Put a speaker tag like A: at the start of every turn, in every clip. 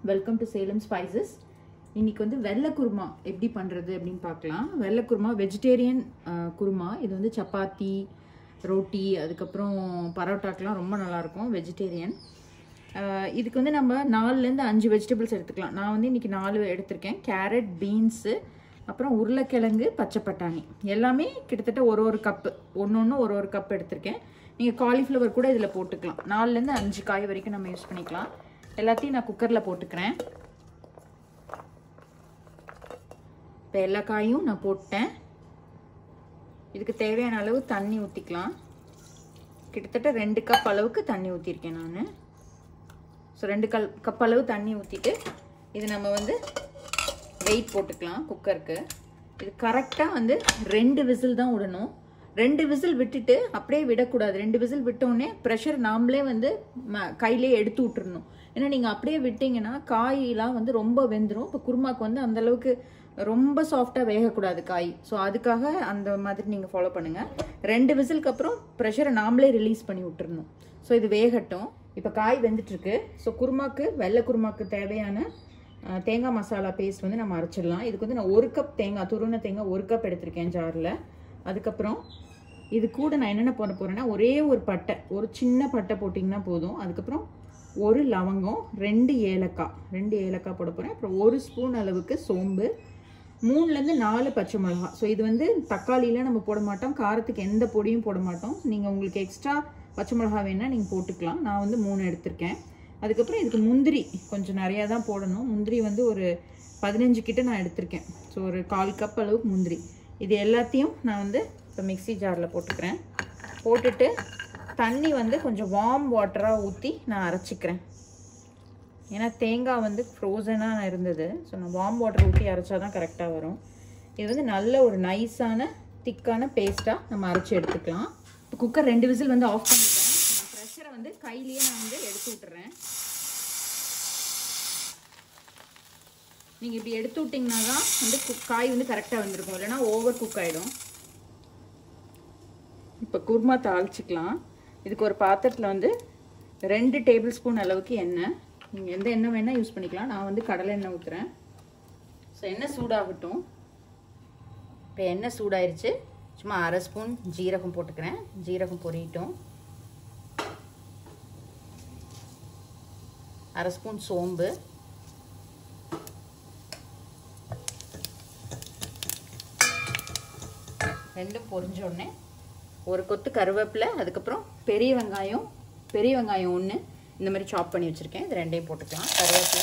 A: welcome to Salem spices இன்னைக்கு வந்து வெள்ளை குருமா எப்படி பண்ணுறது அப்படின்னு பார்க்கலாம் வெள்ளை குருமா வெஜிடேரியன் குருமா இது வந்து சப்பாத்தி ரோட்டி அதுக்கப்புறம் பரோட்டாக்கெலாம் ரொம்ப நல்லாயிருக்கும் வெஜிடேரியன் இதுக்கு வந்து நம்ம நாலுலேருந்து அஞ்சு வெஜிடபிள்ஸ் எடுத்துக்கலாம் நான் வந்து இன்றைக்கி நாலு எடுத்திருக்கேன் கேரட் பீன்ஸு அப்புறம் உருளைக்கிழங்கு பச்சை பட்டாணி எல்லாமே கிட்டத்தட்ட ஒரு ஒரு கப்பு ஒன்று ஒன்று ஒரு ஒரு கப் எடுத்திருக்கேன் நீங்கள் காலிஃப்ளவர் கூட இதில் போட்டுக்கலாம் நாலுலேருந்து அஞ்சு காய் வரைக்கும் நம்ம யூஸ் பண்ணிக்கலாம் எல்லாத்தையும் நான் குக்கரில் போட்டுக்கிறேன் இப்போ எல்லா காயும் நான் போட்டேன் இதுக்கு தேவையான அளவு தண்ணி ஊற்றிக்கலாம் கிட்டத்தட்ட ரெண்டு கப் அளவுக்கு தண்ணி ஊற்றிருக்கேன் நான் ஸோ ரெண்டு கல் கப் அளவு தண்ணி ஊற்றிட்டு இது நம்ம வந்து வெயிட் போட்டுக்கலாம் குக்கருக்கு இது கரெக்டாக வந்து ரெண்டு விசில் தான் விடணும் ரெண்டு விசில் விட்டுட்டு அப்படியே விடக்கூடாது ரெண்டு விசில் விட்டோடனே ப்ரெஷர் நாமளே வந்து கையிலே எடுத்து விட்டுறணும் ஏன்னா நீங்கள் அப்படியே விட்டீங்கன்னா காயெலாம் வந்து ரொம்ப வெந்துடும் இப்போ குருமாக்கு வந்து அந்தளவுக்கு ரொம்ப சாஃப்டாக வேகக்கூடாது காய் ஸோ அதுக்காக அந்த மாதிரி நீங்கள் ஃபாலோ பண்ணுங்கள் ரெண்டு விசிலுக்கு அப்புறம் ப்ரெஷரை நாமளே ரிலீஸ் பண்ணி விட்டுறணும் ஸோ இது வேகட்டும் இப்போ காய் வெந்துட்டுருக்கு ஸோ குருமாக்கு வெள்ளை குருமாக்கு தேவையான தேங்காய் மசாலா பேஸ்ட் வந்து நம்ம அரைச்சிடலாம் இதுக்கு வந்து நான் ஒரு கப் தேங்காய் துருண தேங்காய் ஒரு கப் எடுத்திருக்கேன் ஜாரில் அதுக்கப்புறம் இது கூட நான் என்னென்ன போட போகிறேன்னா ஒரே ஒரு பட்டை ஒரு சின்ன பட்டை போட்டிங்கன்னா போதும் அதுக்கப்புறம் ஒரு லவங்கம் ரெண்டு ஏலக்காய் ரெண்டு ஏலக்காய் போட போகிறேன் அப்புறம் ஒரு ஸ்பூன் அளவுக்கு சோம்பு மூணுலேருந்து நாலு பச்சை மிளகா ஸோ இது வந்து தக்காளியில் நம்ம போட மாட்டோம் காரத்துக்கு எந்த பொடியும் போட மாட்டோம் நீங்கள் உங்களுக்கு எக்ஸ்ட்ரா பச்சை மிளகா வேணால் நீங்கள் போட்டுக்கலாம் நான் வந்து மூணு எடுத்திருக்கேன் அதுக்கப்புறம் இதுக்கு முந்திரி கொஞ்சம் நிறையா தான் போடணும் முந்திரி வந்து ஒரு பதினஞ்சு கிட்ட நான் எடுத்திருக்கேன் ஸோ ஒரு கால் கப் அளவுக்கு முந்திரி இது எல்லாத்தையும் நான் வந்து இப்போ மிக்சி ஜாரில் போட்டுக்கிறேன் போட்டுட்டு தண்ணி வந்து கொஞ்சம் வார்ம் வாட்டராக ஊற்றி நான் அரைச்சிக்கிறேன் ஏன்னா தேங்காய் வந்து ஃப்ரோசனாக இருந்தது ஸோ நான் வார்ம் வாட்டர் ஊற்றி அரைச்சா தான் கரெக்டாக வரும் இது வந்து நல்ல ஒரு நைஸான திக்கான பேஸ்ட்டாக நம்ம அரைச்சி எடுத்துக்கலாம் இப்போ குக்கர் ரெண்டு விசில் வந்து ஆஃப் பண்ணிட்டேன் நான் ப்ரெஷரை வந்து கையிலேயே நான் வந்து எடுத்து விட்டுறேன் நீங்கள் இப்படி எடுத்து விட்டிங்கன்னா தான் வந்து காய் வந்து கரெக்டாக வந்திருக்கும் இல்லைனா ஓவர் குக் ஆகிடும் இப்போ குருமா தாளிச்சிக்கலாம் இதுக்கு ஒரு பாத்திரத்தில் வந்து ரெண்டு டேபிள் ஸ்பூன் அளவுக்கு எண்ணெய் நீங்கள் எந்த எண்ணெய் வேணால் யூஸ் பண்ணிக்கலாம் நான் வந்து கடலை எண்ணெய் ஊற்றுறேன் ஸோ எண்ணெய் சூடாகட்டும் இப்போ எண்ணெய் சூடாயிருச்சு சும்மா அரை ஸ்பூன் ஜீரகம் போட்டுக்கிறேன் ஜீரகம் பொரியட்டும் அரை ஸ்பூன் சோம்பு ரெண்டும் பொரிஞ்ச உடனே ஒரு கொத்து கருவேப்பிலை அதுக்கப்புறம் பெரிய வெங்காயம் பெரிய வெங்காயம் ஒன்று இந்த மாதிரி சாப் பண்ணி வச்சுருக்கேன் இது ரெண்டையும் போட்டுக்கலாம் கருவேப்பிலை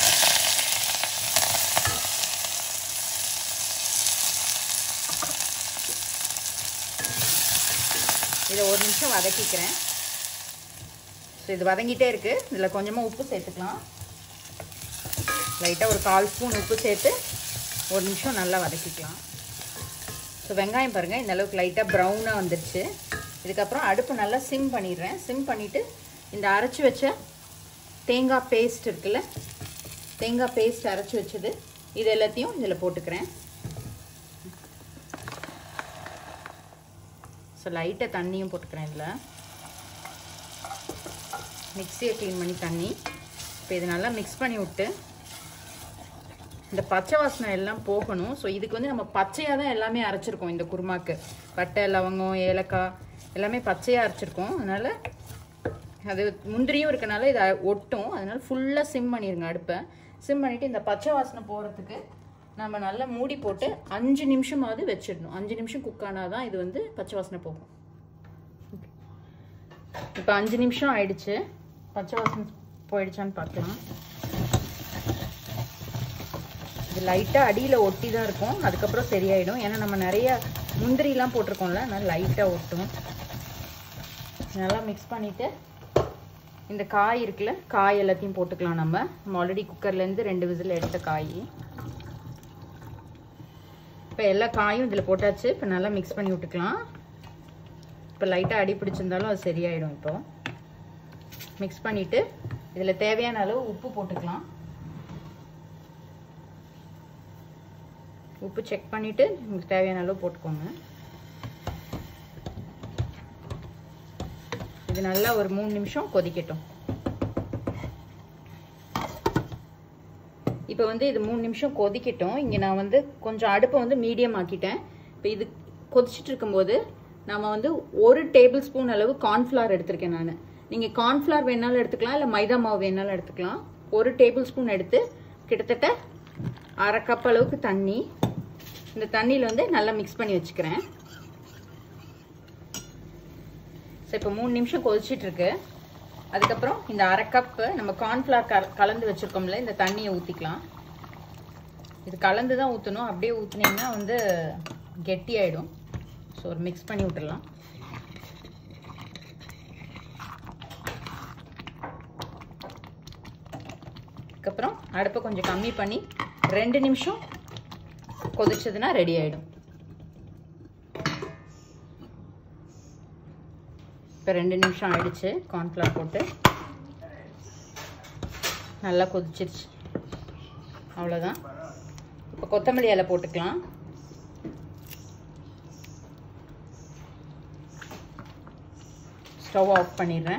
A: இதை ஒரு நிமிஷம் வதக்கிக்கிறேன் ஸோ இது வதங்கிட்டே இருக்குது இதில் கொஞ்சமாக உப்பு சேர்த்துக்கலாம் லைட்டாக ஒரு கால் ஸ்பூன் உப்பு சேர்த்து ஒரு நிமிஷம் நல்லா வதக்கிக்கலாம் ஸோ வெங்காயம் பாருங்கள் இந்த அளவுக்கு லைட்டாக ப்ரௌனாக வந்துடுச்சு இதுக்கப்புறம் அடுப்பு நல்லா சிம் பண்ணிடுறேன் சிம் பண்ணிவிட்டு இந்த அரைச்சி வச்ச தேங்காய் பேஸ்ட் இருக்குல்ல தேங்காய் பேஸ்ட் அரைச்சி வச்சது இது எல்லாத்தையும் இதில் போட்டுக்கிறேன் ஸோ லைட்டாக தண்ணியும் போட்டுக்கிறேன் இதில் மிக்சியை க்ளீன் பண்ணி தண்ணி இப்போ இது நல்லா மிக்ஸ் பண்ணி விட்டு இந்த பச்சை வாசனை எல்லாம் போகணும் ஸோ இதுக்கு வந்து நம்ம பச்சையாக தான் எல்லாமே அரைச்சிருக்கோம் இந்த குருமாக்கு பட்டை லவங்கம் ஏலக்காய் எல்லாமே பச்சையாக அரைச்சிருக்கோம் அதனால் அது முந்திரியும் இருக்கனால இதை ஒட்டும் அதனால் ஃபுல்லாக சிம் பண்ணிடுங்க அடுப்பை சிம் பண்ணிவிட்டு இந்த பச்சை வாசனை போகிறதுக்கு நம்ம நல்லா மூடி போட்டு அஞ்சு நிமிஷமாவது வச்சிடணும் அஞ்சு நிமிஷம் குக் ஆனால் தான் இது வந்து பச்சை வாசனை போகும் இப்போ அஞ்சு நிமிஷம் ஆயிடுச்சு பச்சை வாசனை போயிடுச்சான்னு பார்க்கலாம் இது லைட்டாக அடியில் ஒட்டி தான் இருக்கும் அதுக்கப்புறம் சரியாயிடும் ஏன்னா நம்ம நிறைய முந்திரிலாம் போட்டிருக்கோம்ல அதனால் லைட்டாக ஒட்டும் நல்லா மிக்ஸ் பண்ணிவிட்டு இந்த காய் இருக்குல்ல காய் எல்லாத்தையும் போட்டுக்கலாம் நம்ம நம்ம ஆல்ரெடி குக்கர்லேருந்து ரெண்டு விசில் எடுத்த காய் இப்போ எல்லா காயும் இதில் போட்டாச்சு இப்போ நல்லா மிக்ஸ் பண்ணி விட்டுக்கலாம் இப்போ லைட்டாக அடி பிடிச்சிருந்தாலும் அது சரியாயிடும் இப்போ மிக்ஸ் பண்ணிவிட்டு இதில் தேவையான அளவு உப்பு போட்டுக்கலாம் உப்பு செக் பண்ணிவிட்டு உங்களுக்கு தேவையான அளவு போட்டுக்கோங்க இது நல்லா ஒரு மூணு நிமிஷம் கொதிக்கட்டும் இப்போ வந்து இது மூணு நிமிஷம் கொதிக்கட்டும் இங்கே நான் வந்து கொஞ்சம் அடுப்பை வந்து மீடியம் ஆக்கிட்டேன் இப்போ இது கொதிச்சிட்டு இருக்கும்போது நம்ம வந்து ஒரு டேபிள் ஸ்பூன் அளவு கார்ன்ஃப்ளவர் எடுத்திருக்கேன் நான் நீங்கள் கார்ன்ஃப்ளவர் வேணாலும் எடுத்துக்கலாம் இல்லை மைதா மாவு வேணாலும் எடுத்துக்கலாம் ஒரு டேபிள் ஸ்பூன் எடுத்து கிட்டத்தட்ட அரை கப் அளவுக்கு தண்ணி இந்த தண்ணியில் வந்து நல்லா மிக்ஸ் பண்ணி வச்சுக்கிறேன் ஸோ இப்போ மூணு நிமிஷம் கொதிச்சிட்டு இருக்கு அதுக்கப்புறம் இந்த அரை கப்பு நம்ம கார்ன்ஃப்ளவர் க கலந்து வச்சுருக்கோம்ல இந்த தண்ணியை ஊற்றிக்கலாம் இது கலந்து தான் ஊற்றணும் அப்படியே ஊற்றுனீங்கன்னா வந்து கெட்டியாயிடும் ஸோ ஒரு மிக்ஸ் பண்ணி விட்டுடலாம் அதுக்கப்புறம் அடுப்பை கொஞ்சம் கம்மி பண்ணி ரெண்டு நிமிஷம் கொதிச்சதுன்னா ரெடி ஆகிடும் இப்போ ரெண்டு நிமிஷம் ஆயிடுச்சு கார்ன்ஃப்ளவர் போட்டு நல்லா கொதிச்சிருச்சு அவ்வளோதான் இப்போ கொத்தமல்லி இலை போட்டுக்கலாம் ஸ்டவ் ஆஃப் பண்ணிடுறேன்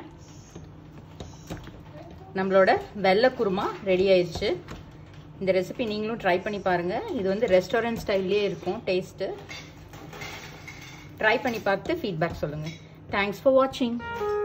A: நம்மளோட வெள்ளை குருமா ரெடி ஆயிடுச்சு இந்த ரெசிபி நீங்களும் ட்ரை பண்ணி பாருங்கள் இது வந்து ரெஸ்டாரண்ட் ஸ்டைல்லே இருக்கும் டேஸ்ட்டு ட்ரை பண்ணி பார்த்து ஃபீட்பேக் சொல்லுங்கள் தேங்க்ஸ் ஃபார் வாட்சிங்